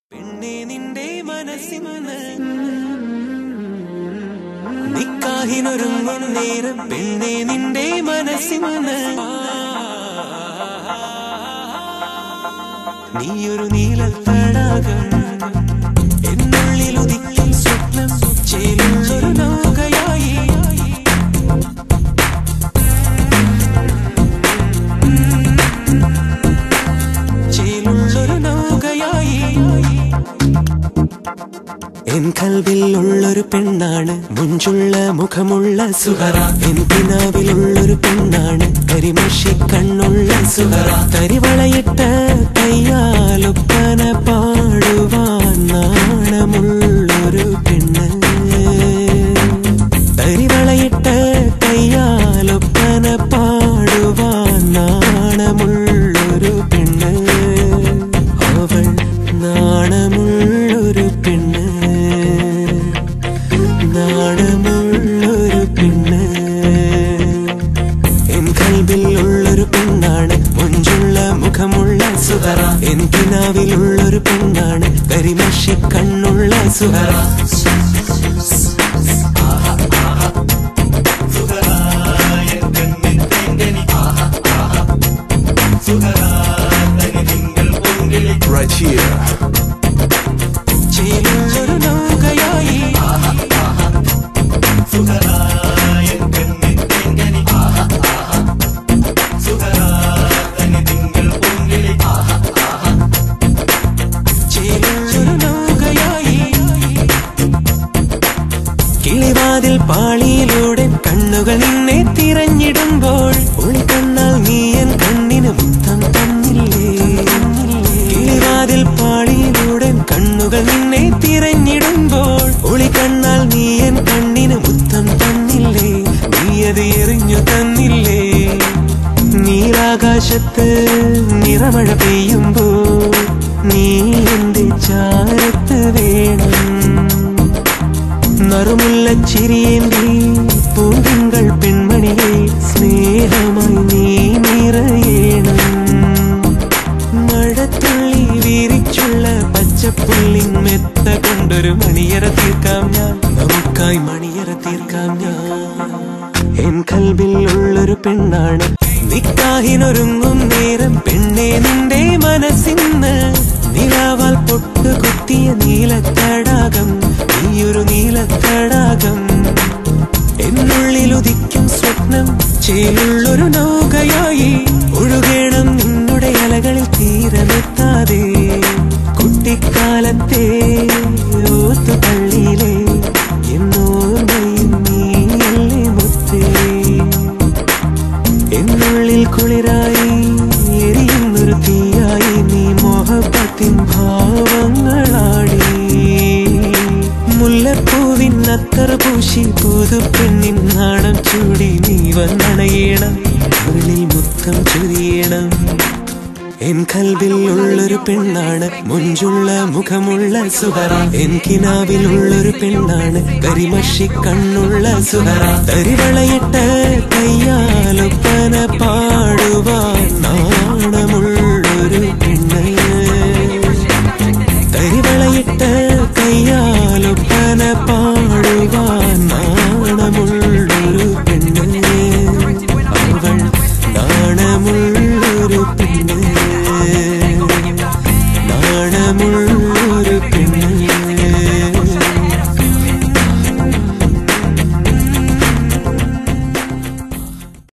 പെണ്ണെ നിന്റെ മനസ്സിന്ന് നിക്കാഹിനൊരുങ്ങും നേരം പെണ്ണെ നിന്റെ മനസ്സിന്ന് നീയൊരു നീലത്തടാകം എന്നുള്ളിൽ ഉദിക്കും സ്വപ്നം ചേലുള്ളൊരു നൗകയായി ചേലുള്ളൊരു നൗകയായി എൻ കൽവിൽ ഉള്ളൊരു പെണ്ണാണ് മുഞ്ചുള്ള മുഖമുള്ള സുഹറ എൻ കിനാവിലുള്ളൊരു പെണ്ണാണ് കരിമഷി കണ്ണുള്ള സുഹറ കരിവളയിട്ട കയ്യാലൊപ്പന പാടുവാൻ നാണമുള്ളൊരു പെണ്ണ് കരിവളയിട്ട കയ്യാലൊപ്പന പാടുവാൻ നാണമുള്ളൊരു പെണ്ണ് അവൾ നാണമുള്ളൊരു പെണ്ണ് നാണമുള്ളൊരു പെണ്ണ് എൻ കൽവിൽ ഉള്ളൊരു പെണ്ണാണ് മുഞ്ചുള്ള മുഖമുള്ള സുഹറ എൻ കിനാവിലുള്ളൊരു പെണ്ണാണ് കരിമഷി കണ്ണുള്ള സുഹറ right here. ചേലുള്ളൊരു നൗകയായി ചേലുള്ളൊരു നൗകയായി കിളിവാതിൽ പാളിയിലൂടെ കണ്ണുകൾ നിന്നെ തിരഞ്ഞിടുമ്പോൾ ഉൾക്കണ്ണാൽ നീയൻ കണ്ണിന് മുത്തം തന്നില്ലേ കിളിവാതിൽ പാളിയിലൂടെ കണ്ണുകൾ നിന്നെ തിരഞ്ഞിടുമ്പോൾ ഒളിക്കണ്ണാൽ നീയൻ കണ്ണിന് മുത്തം തന്നില്ലേ നീയത് എറിഞ്ഞു തന്നില്ലേ നീലാകാശത്ത് നിറമഴ പെയ്യുമ്പോൾ നീ എന്റെ ചാരത്ത് വേണം നറുമുള്ള ചിരിയേന്തി പൂങ്കൾ പെൺമണിയെ സ്നേഹമായി നീ നിറയണം മഴത്തുള്ളി വീരിച്ചുള്ള പച്ചപ്പുള്ളിൻ മെത്ത കൊണ്ടൊരു മണിയറ തീർക്കാം ഞാൻ നമുക്കായി മണിയറ തീർക്കാം ഞാൻ എൻ കൽബിൽ ഉള്ളൊരു പെണ്ണാണ് നിക്കാഹിനൊരുങ്ങും നേരം പെണ്ണെ നിന്റെ മനസ്സിന്ന് നിലാവാൽ പൊട്ടു കുത്തിയ നീലത്തടാകം നീയൊരു നീലത്തടാകം എന്നുള്ളിൽ ഉദിക്കും സ്വപ്നം ചേലുള്ളൊരു നൗകയായി ഒഴുകേണം നിന്നുടെ അലകളിൽ തീരമെത്താതെ കുട്ടിക്കാലത്തെ ഓത്തുപള്ളിയിലെ എന്നോർമ്മയും നീയല്ലേ മുത്തേ എന്നുള്ളിൽ കുളിരായി എരിയുന്നൊരു തീയായി നീ മോഹപ്പത്തിൻ ഭാവങ്ങളാടി മുല്ലപ്പൂവിൻ അത്തർ പൂശി പുതുപ്പെണ്ണിൻ നാണം ചൂടി നീ വന്നണയണം ഉള്ളിൽ മുത്തം ചൊരിയണം എൻ കൽവിൽ ഉള്ളൊരു പെണ്ണാണ് മുഞ്ചുള്ള മുഖമുള്ള സുഹറ എൻ കിനാവിലുള്ളൊരു പെണ്ണാണ് കരിമഷി കണ്ണുള്ള സുഹറ തരിവളയിട്ട കയ്യാലൊപ്പന പാടുവാൻ നാ